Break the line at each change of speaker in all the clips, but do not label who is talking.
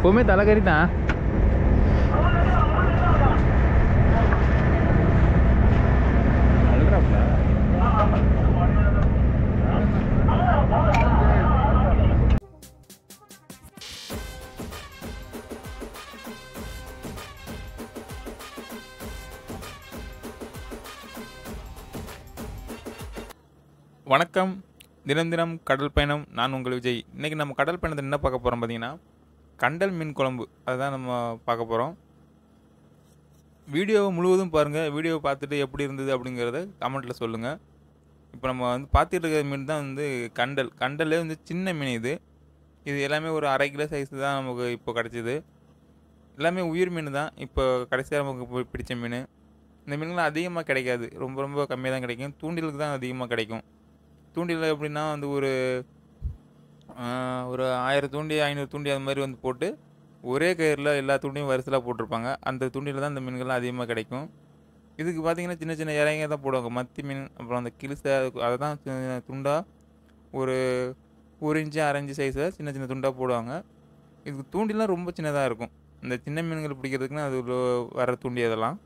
எப்போவுமே தலைக்கறி தான் வணக்கம் தினம் தினம் கடல் பயணம் நான் உங்கள் விஜய் இன்றைக்கி நம்ம கடல் பயணத்தில் என்ன பார்க்க போகிறோம் பார்த்தீங்கன்னா கண்டல் மீன் குழம்பு அதுதான் நம்ம பார்க்க போகிறோம் வீடியோவை முழுவதும் பாருங்கள் வீடியோவை பார்த்துட்டு எப்படி இருந்தது அப்படிங்கிறத கமெண்ட்டில் சொல்லுங்கள் இப்போ நம்ம வந்து பார்த்துட்டு இருக்கிற மீன் தான் வந்து கண்டல் கண்டல்லே வந்து சின்ன மீன் இது இது எல்லாமே ஒரு அரை கிலோ சைஸ் தான் நமக்கு இப்போ கிடச்சிது எல்லாமே உயிர் மீன் தான் இப்போ கடைசியாக நமக்கு பி- பிடிச்ச மீன் இந்த மீன்கள்லாம் அதிகமாக கிடைக்காது ரொம்ப ரொம்ப கம்மியாக தான் கிடைக்கும் தூண்டிலுக்கு தான் அதிகமாக கிடைக்கும் தூண்டில் எப்படின்னா வந்து ஒரு ஆஹ், ஒரு ஆயிரம் தூண்டி ஐநூறு தூண்டி அது மாதிரி வந்து போட்டு ஒரே கயிறில் எல்லா தூண்டியும் வரிசலாக போட்டிருப்பாங்க அந்த தூண்டியில் தான் இந்த மீன்கள்லாம் அதிகமாக கிடைக்கும் இதுக்கு பார்த்தீங்கன்னா சின்ன சின்ன இறங்க தான் போடுவாங்க மத்தி மீன் அப்புறம் அந்த கிளிசை அதை தான் சின்ன துண்டாக ஒரு ஒரு இன்ச்சு அரை இன்ச்சு சைஸில் சின்ன சின்ன துண்டாக போடுவாங்க இதுக்கு தூண்டிலாம் ரொம்ப சின்னதாக இருக்கும் இந்த சின்ன மீன்கள் பிடிக்கிறதுக்குன்னு அது உள்ள வர தூண்டி அதெல்லாம்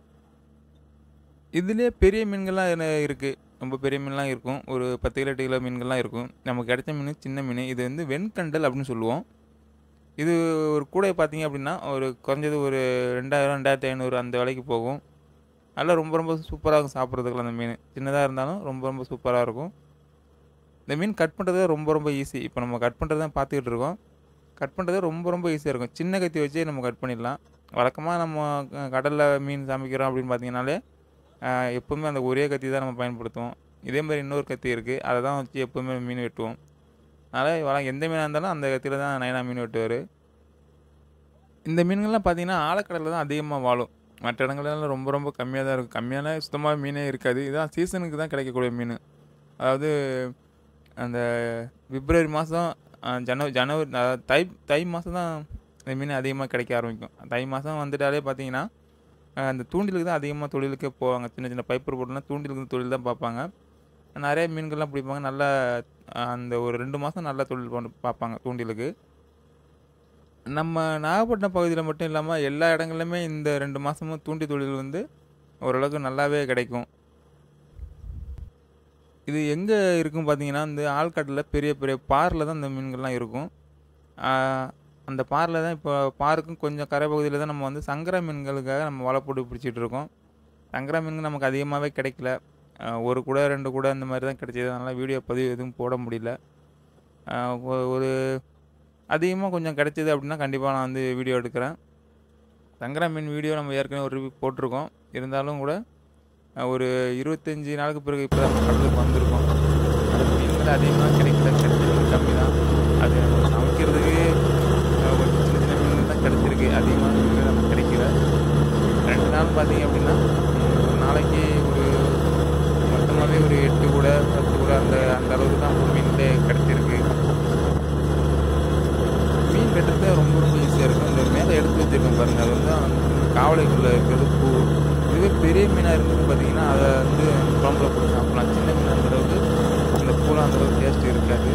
இதுலேயே பெரிய மீன்கள்லாம் என்ன- இருக்கு ரொம்ப பெரிய மீன்லாம் இருக்கும் ஒரு பத்து கிலோ எட்டு கிலோ மீன்கள்லாம் இருக்கும் நமக்கு கிடைச்ச மீன் சின்ன மீன் இது வந்து வெண்கண்டல் அப்படின்னு சொல்லுவோம் இது ஒரு கூடை பார்த்தீங்க அப்படின்னா ஒரு குறைஞ்சது ஒரு ரெண்டாயிரம் ரெண்டாயிரத்தி ஐநூறு அந்த விலைக்கு போகும் நல்லா ரொம்ப ரொம்ப சூப்பராக இருக்கும் சாப்பிட்றதுக்குலாம் அந்த மீன் சின்னதாக இருந்தாலும் ரொம்ப ரொம்ப சூப்பராக இருக்கும் இந்த மீன் கட் பண்ணுறது ரொம்ப ரொம்ப ஈஸி இப்போ நம்ம கட் பண்ணுறது தான் பார்த்துக்கிட்டு இருக்கோம் கட் பண்ணுறது ரொம்ப ரொம்ப ஈஸியாக இருக்கும் சின்ன கத்தி வச்சே நம்ம கட் பண்ணிடலாம் வழக்கமாக நம்ம கடலில் மீன் சமைக்கிறோம் அப்படின்னு பார்த்தீங்கன்னாலே ஆஹ் எப்பவுமே அந்த ஒரே கத்தி தான் நம்ம பயன்படுத்துவோம் இதே மாதிரி இன்னொரு கத்தி இருக்குது அதை தான் வச்சு எப்போவுமே மீன் வெட்டுவோம் அதனால் வள எந்த மீனாக இருந்தாலும் அந்த கத்தியில் தான் நைனா மீன் வெட்டுவார் இந்த மீன்கள்லாம் பார்த்தீங்கன்னா ஆழக்கடலில் தான் அதிகமாக வாழும் மற்ற இடங்கள்லாம் ரொம்ப ரொம்ப கம்மியாக தான் இருக்கும் கம்மியான சுத்தமாக மீனே இருக்காது இதான் சீசனுக்கு தான் கிடைக்கக்கூடிய மீன் அதாவது அந்த பிப்ரவரி மாதம் ஜனவரி ஜனவரி அதாவது தை தை மாதம் தான் இந்த மீன் அதிகமாக கிடைக்க ஆரம்பிக்கும் தை மாதம் வந்துட்டாலே பார்த்தீங்கன்னா அஹ் அந்த தூண்டிலுக்கு தான் அதிகமாக தொழிலுக்கே போவாங்க சின்ன சின்ன பைப்பர் போட்டுனா தூண்டிலுக்கு தொழில் தான் பார்ப்பாங்க நிறைய மீன்கள்லாம் பிடிப்பாங்க நல்லா அஹ் அந்த ஒரு ரெண்டு மாதம் நல்லா தொழில் பண்ண பார்ப்பாங்க தூண்டிலுக்கு நம்ம நாகப்பட்டினம் பகுதியில் மட்டும் இல்லாமல் எல்லா இடங்கள்லையுமே இந்த ரெண்டு மாதமும் தூண்டி தொழில் வந்து ஓரளவுக்கு நல்லாவே கிடைக்கும் இது எங்கே இருக்கும் பார்த்தீங்கன்னா இந்த ஆழ்காட்டில் பெரிய பெரிய பாரில் தான் இந்த மீன்கள்லாம் இருக்கும் ஆஹ் அந்த பாரில் தான் இப்போ பாருக்கும் கொஞ்சம் கரை பகுதியில் தான் நம்ம வந்து சங்கரா மீன்களுக்காக நம்ம வலை போட்டு பிடிச்சிட்டு இருக்கோம் சங்கரா மீன்கள் நமக்கு அதிகமாகவே கிடைக்கல ஆஹ் ஒரு கூட ரெண்டு கூட இந்த மாதிரி தான் கிடைச்சது அதனால் வீடியோ பதிவு எதுவும் போட முடியல ஆஹ் ஒ- ஒரு அதிகமாக கொஞ்சம் கிடைச்சது அப்படின்னா கண்டிப்பாக நான் வந்து வீடியோ எடுக்கிறேன் சங்கரா மீன் வீடியோ நம்ம ஏற்கனவே ஒரு ரிவ்யூ போட்டிருக்கோம் இருந்தாலும் கூட ஆஹ் ஒரு இருபத்தஞ்சி நாளுக்கு பிறகு இப்போ தான் கடலுக்கு வந்திருக்கோம் அந்த மீன்கள் அதிகமாக கிடைக்கல கிடைச்சது கம்மி தான் அது நம்ம சமைக்கிறதுக்கு ஆஹ் ஒரு சின்ன சின்ன மீன்கள் தான் கிடைச்சிருக்கு அதிகமான மீன்கள் நமக்கு கிடைக்கல ரெண்டு நாள் பார்த்தீங்க அப்படின்னா உம், ஒரு நாளைக்கு ஒரு மொத்தமாகவே ஒரு எட்டு கூட பத்து கூட அந்த அந்த அளவுக்கு தான் ஒரு மீன்களே கிடைச்சிருக்கு மீன் வெட்டுறது ரொம்ப ரொம்ப ஈஸியாக இருக்கும் இந்த மேலே எடுத்து வச்சிருக்கோம் பாருங்க அது வந்து அந்த காவலைக்குள்ளே இருக்கிறது பூ இதுவே பெரிய மீனாக இருந்தது பார்த்தீங்கன்னா அதை வந்து குழம்புல போட்டு சாப்பிடலாம் சின்ன மீன் அந்த அளவுக்கு இந்த பூலாம் அந்த அளவுக்கு டேஸ்ட் இருக்காது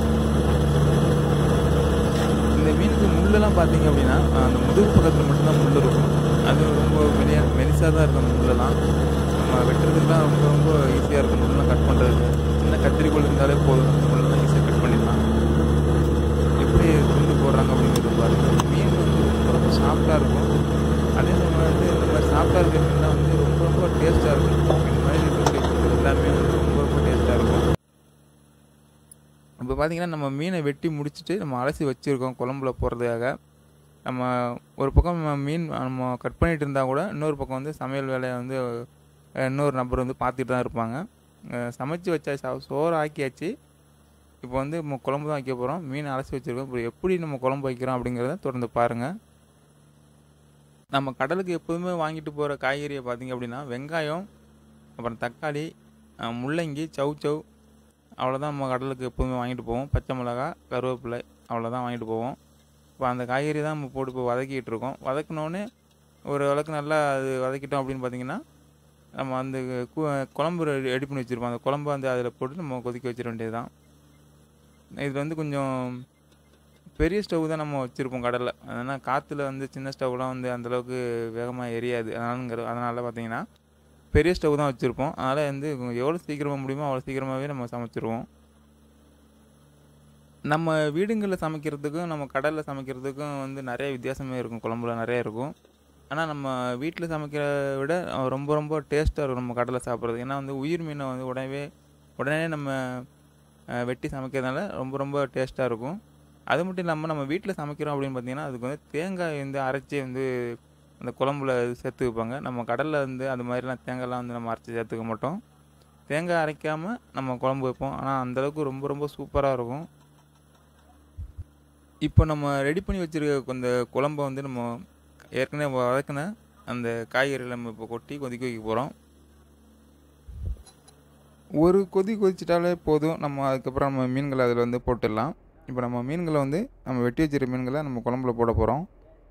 இந்த மீனுக்கு முள்ளெல்லாம் பார்த்தீங்க அப்படின்னா அந்த முதுகு பக்கத்தில் மட்டும்தான் முள் இருக்கும் அது ரொம்ப மெலியா மெலிசாக தான் இருக்கும் அந்த முள்ளெல்லாம் நம்ம வெட்டுறதுக்குலாம் ரொம்ப ரொம்ப ஈஸியாக இருக்கும் முள்ளெல்லாம் கட் பண்ணுறதுக்கு சின்ன கத்திரிக்கோள் இருந்தாலே போதும் அந்த முள்ளெல்லாம் ஈஸியாக கட் பண்ணிடலாம் எப்படி துண்டு போடுறாங்க அப்படிங்கிறது பாருங்க மீன் வந்து ரொம்ப ரொம்ப சாஃப்டாக இருக்கும் அதே சமயம் வந்து இந்த மாதிரி சாஃப்டாக இருக்கிற மீன்லாம் வந்து ரொம்ப ரொம்ப டேஸ்ட்டாக இருக்கும் இந்த மாதிரி இருக்கக்கூடிய எல்லாமே வந்து ரொம்ப ரொம்ப டேஸ்ட்டாக இருக்கும் இப்போ பார்த்தீங்கன்னா நம்ம மீனை வெட்டி முடிச்சுட்டு நம்ம அலசி வச்சுருக்கோம் குழம்புல போடுறதுக்காக நம்ம ஒரு பக்கம் நம்ம மீன் நம்ம கட் பண்ணிட்டு இருந்தால் கூட இன்னொரு பக்கம் வந்து சமையல் வேலையை வந்து அஹ், இன்னொரு நபர் வந்து பார்த்துட்டு தான் இருப்பாங்க அஹ், சமைச்சு வச்சா சா- சோறு ஆக்கியாச்சு இப்போ வந்து நம்ம குழம்பு தான் வைக்க போகிறோம் மீன் அலசி வச்சுருக்கோம் இப்போ எப்படி நம்ம குழம்பு வைக்கிறோம் அப்படிங்கிறத தொடர்ந்து பாருங்கள் நம்ம கடலுக்கு எப்போதுமே வாங்கிட்டு போகிற காய்கறியை பார்த்தீங்க அப்படின்னா வெங்காயம் அப்புறம் தக்காளி அஹ், முள்ளங்கி சவு சவு அவ்வளோதான் நம்ம கடலுக்கு எப்போதுமே வாங்கிட்டு போவோம் பச்சை மிளகா கருவேப்பிலை அவ்வளோதான் வாங்கிட்டு போவோம் இப்போ அந்த காய்கறி தான் நம்ம போட்டு இப்போ வதக்கிட்டு இருக்கோம் வதக்கினோடனே ஒரு அளவுக்கு நல்லா அது வதக்கிட்டோம் அப்படின்னு பார்த்தீங்கன்னா நம்ம அந்த கு- குழம்பு ரெடி ரெடி பண்ணி வச்சுருப்போம் அந்த குழம்பு வந்து அதில் போட்டு நம்ம கொதிக்க வச்சிட வேண்டியது தான் இது வந்து கொஞ்சம் பெரிய ஸ்டவ் தான் நம்ம வச்சுருப்போம் கடலில் அதனால் காற்றுல வந்து சின்ன ஸ்டவ்லாம் வந்து அந்தளவுக்கு வேகமாக எரியாது அதனாலங்கிற அதனால் பார்த்தீங்கன்னா பெரிய ஸ்டவ் தான் வச்சுருப்போம் அதனால் வந்து எவ்வளோ சீக்கிரமாக முடியுமோ அவ்வளோ சீக்கிரமாகவே நம்ம சமைச்சிருவோம் நம்ம வீடுங்களில் சமைக்கிறதுக்கும் நம்ம கடலில் சமைக்கிறதுக்கும் வந்து நிறைய வித்தியாசமே இருக்கும் குழம்புல நிறைய இருக்கும் ஆனால் நம்ம வீட்டில் சமைக்கிறத விட அஹ், ரொம்ப ரொம்ப டேஸ்ட்டாக இருக்கும் நம்ம கடலில் சாப்பிட்றது ஏன்னா வந்து உயிர் மீனை வந்து உடனே உடனே நம்ம அஹ், வெட்டி சமைக்கிறதுனால ரொம்ப ரொம்ப டேஸ்ட்டாக இருக்கும் அது மட்டும் இல்லாமல் நம்ம வீட்டில் சமைக்கிறோம் அப்படின்னு பார்த்தீங்கன்னா அதுக்கு வந்து தேங்காய் வந்து அரைச்சி வந்து அந்த குழம்புல சேர்த்து வைப்பாங்க நம்ம கடலில் வந்து அது மாதிரிலாம் தேங்காய்லாம் வந்து நம்ம அரைச்சி சேர்த்துக்க மாட்டோம் தேங்காய் அரைக்காமல் நம்ம குழம்பு வைப்போம் ஆனால் அந்தளவுக்கு ரொம்ப ரொம்ப சூப்பராக இருக்கும் இப்போ நம்ம ரெடி பண்ணி வச்சிருக்க அந்த குழம்ப வந்து நம்ம ஏற்கனவே வதக்கின அந்த காய்கறிகளை நம்ம இப்போ கொட்டி கொதிக்க வைக்க போகிறோம் ஒரு கொதி கொதிச்சிட்டாலே போதும் நம்ம அதுக்கப்புறம் நம்ம மீன்களை அதில் வந்து போட்டுடலாம் இப்போ நம்ம மீன்களை வந்து நம்ம வெட்டி வச்சிருக்க மீன்களை நம்ம குழம்புல போட போகிறோம்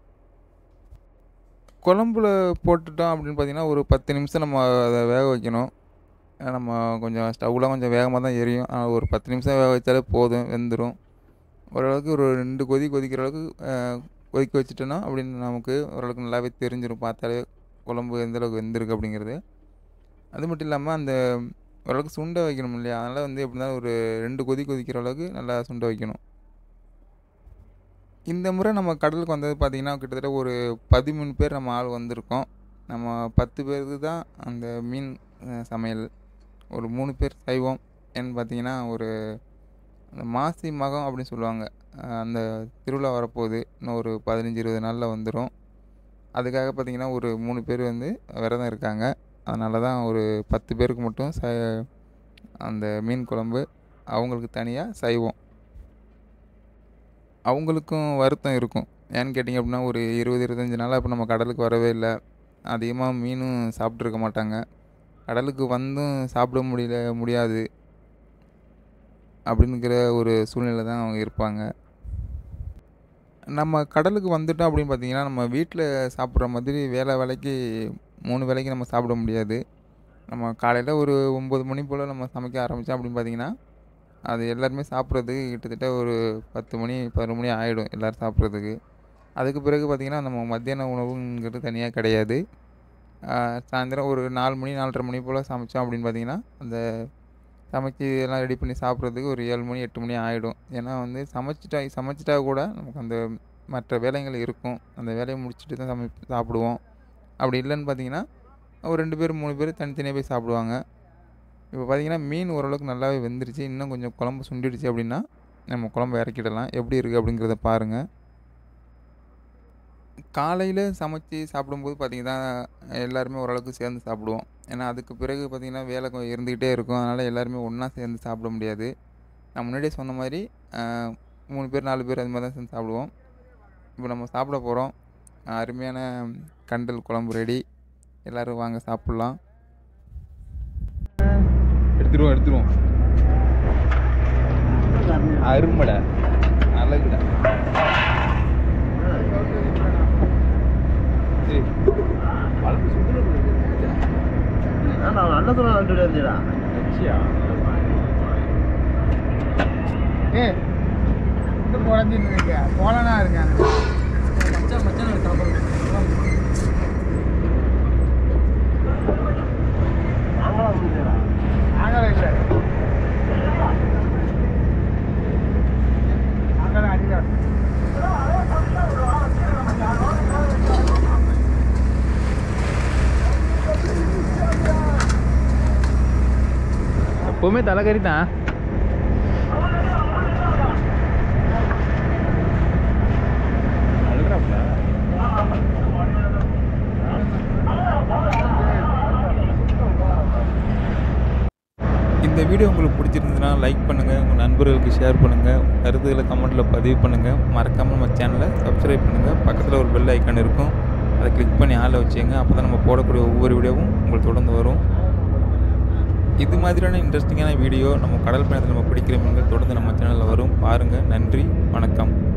குழம்புல போட்டுட்டோம் அப்படின்னு பார்த்தீங்கன்னா ஒரு பத்து நிமிஷம் நம்ம அதை வேக வைக்கணும் ஏன்னா நம்ம கொஞ்சம் ஸ்டவ்லாம் கொஞ்சம் வேகமாக தான் எரியும் ஆனால் ஒரு பத்து நிமிஷம் வேக வச்சாலே போதும் வெந்துடும் ஓரளவுக்கு ஒரு ரெண்டு கொதி கொதிக்கிற அளவுக்கு அஹ், கொதிக்க வச்சுட்டோன்னா அப்படின்னு நமக்கு ஓரளவுக்கு நல்லாவே தெரிஞ்சிடும் பார்த்தாலே குழம்பு எந்த அளவுக்கு வெந்திருக்கு அப்படிங்கிறது அது மட்டும் இல்லாமல் அந்த ஓரளவுக்கு சுண்ட வைக்கணும் இல்லையா அதனால் வந்து எப்படி இருந்தாலும் ஒரு ரெண்டு கொதி கொதிக்கிற அளவுக்கு நல்லா சுண்ட வைக்கணும் இந்த முறை நம்ம கடலுக்கு வந்தது பார்த்திங்கன்னா கிட்டத்தட்ட ஒரு பதிமூணு பேர் நம்ம ஆள் வந்திருக்கோம் நம்ம பத்து பேருக்கு தான் அந்த மீன் அஹ், சமையல் ஒரு மூணு பேர் சைவம் ஏன்னு பார்த்தீங்கன்னா ஒரு அந்த மாசி மகம் அப்படின்னு சொல்லுவாங்க அஹ், அந்த திருவிழா வரப்போகுது இன்னும் ஒரு பதினஞ்சு இருபது நாளில் வந்துடும் அதுக்காக பார்த்தீங்கன்னா ஒரு மூணு பேர் வந்து விரதம் இருக்காங்க அதனால தான் ஒரு பத்து பேருக்கு மட்டும் ச அந்த மீன் குழம்பு அவங்களுக்கு தனியாக சைவம் அவங்களுக்கும் வருத்தம் இருக்கும் ஏன்னு கேட்டிங்க அப்படின்னா ஒரு இருபது இருபத்தஞ்சி நாளாக இப்போ நம்ம கடலுக்கு வரவே இல்லை அதிகமாக மீனும் சாப்பிட்ருக்க மாட்டாங்க கடலுக்கு வந்தும் சாப்பிட முடியல முடியாது அப்படிங்கிற ஒரு சூழ்நிலை தான் அவங்க இருப்பாங்க நம்ம கடலுக்கு வந்துட்டோம் அப்படின்னு பார்த்தீங்கன்னா நம்ம வீட்டில் சாப்பிட்ற மாதிரி வேலை வேலைக்கு மூணு வேளைக்கு நம்ம சாப்பிட முடியாது நம்ம காலையில் ஒரு ஒம்பது மணி போல் நம்ம சமைக்க ஆரம்பித்தோம் அப்படின்னு பார்த்தீங்கன்னா அது எல்லாருமே சாப்பிட்றதுக்கு கிட்டத்தட்ட ஒரு பத்து மணி பதினொரு மணி ஆகிடும் எல்லோரும் சாப்பிட்றதுக்கு அதுக்கு பிறகு பார்த்திங்கன்னா நம்ம மத்தியான உணவுங்கிறது தனியாக கிடையாது ஆஹ் சாயந்தரம் ஒரு நாலு மணி நாலரை மணி போல் சமைச்சோம் அப்படின்னு பார்த்தீங்கன்னா அந்த சமைச்சு எல்லாம் ரெடி பண்ணி சாப்பிட்றதுக்கு ஒரு ஏழு மணி எட்டு மணி ஆகிடும் ஏன்னா வந்து சமைச்சிட்டா சமைச்சிட்டா கூட நமக்கு அந்த மற்ற வேலைகள் இருக்கும் அந்த வேலையை முடிச்சுட்டு தான் சமை சாப்பிடுவோம் அப்படி இல்லைன்னு பார்த்தீங்கன்னா ஒரு ரெண்டு பேர் மூணு பேர் தனித்தனியாக போய் சாப்பிடுவாங்க இப்போ பார்த்தீங்கன்னா மீன் ஓரளவுக்கு நல்லாவே வெந்துருச்சு இன்னும் கொஞ்சம் குழம்பு சுண்டிடுச்சு அப்படின்னா நம்ம குழம்பு இறக்கிடலாம் எப்படி இருக்குது அப்படிங்கிறத பாருங்கள் காலையில் சமைச்சு சாப்பிடும்போது பார்த்திங்கன்னா எல்லாருமே ஓரளவுக்கு சேர்ந்து சாப்பிடுவோம் ஏன்னா அதுக்கு பிறகு பார்த்திங்கன்னா வேலை கொஞ்சம் இருந்துக்கிட்டே இருக்கும் அதனால் எல்லாருமே ஒன்றா சேர்ந்து சாப்பிட முடியாது நான் முன்னாடியே சொன்ன மாதிரி ஆஹ், மூணு பேர் நாலு பேர் அது மாதிரி தான் சேர்ந்து சாப்பிடுவோம் இப்போ நம்ம சாப்பிட போகிறோம் அருமையான கண்டல் குழம்பு ரெடி எல்லோரும் வாங்க சாப்பிட்லாம் எடுத்துருவோம் எடுத்துருவோம் அருமடா நல்லதுடா
நான் அன்னத்துல வந்துட்டு இருந்தேடா
ஏய் இந்த குழந்தைன்னு இருக்க போலனா இருக்காங்க மச்சான் மச்சான் இருக்கான்
நாங்களாம் வந்துடா
நாங்களும் இல்லை நாங்களும் அடிதான்
எப்போவுமே தலைக்கறி தான் இந்த வீடியோ உங்களுக்கு பிடிச்சிருந்ததுன்னா லைக் பண்ணுங்கள் உங்கள் நண்பர்களுக்கு ஷேர் பண்ணுங்கள் கருத்துக்களை கமெண்ட்டில் பதிவு பண்ணுங்கள் மறக்காமல் நம்ம சேனலை சப்ஸ்கிரைப் பண்ணுங்கள் பக்கத்தில் ஒரு பெல் ஐக்கான் இருக்கும் அதை கிளிக் பண்ணி ஆளை வச்சுங்க அப்போ தான் நம்ம போடக்கூடிய ஒவ்வொரு வீடியோவும் உங்களுக்கு தொடர்ந்து வரும் இது மாதிரியான இன்ட்ரெஸ்டிங்கான வீடியோ நம்ம கடல் பயணத்தில் நம்ம பிடிக்கிற மீன்கள் தொடர்ந்து நம்ம சேனலில் வரும் பாருங்கள் நன்றி வணக்கம்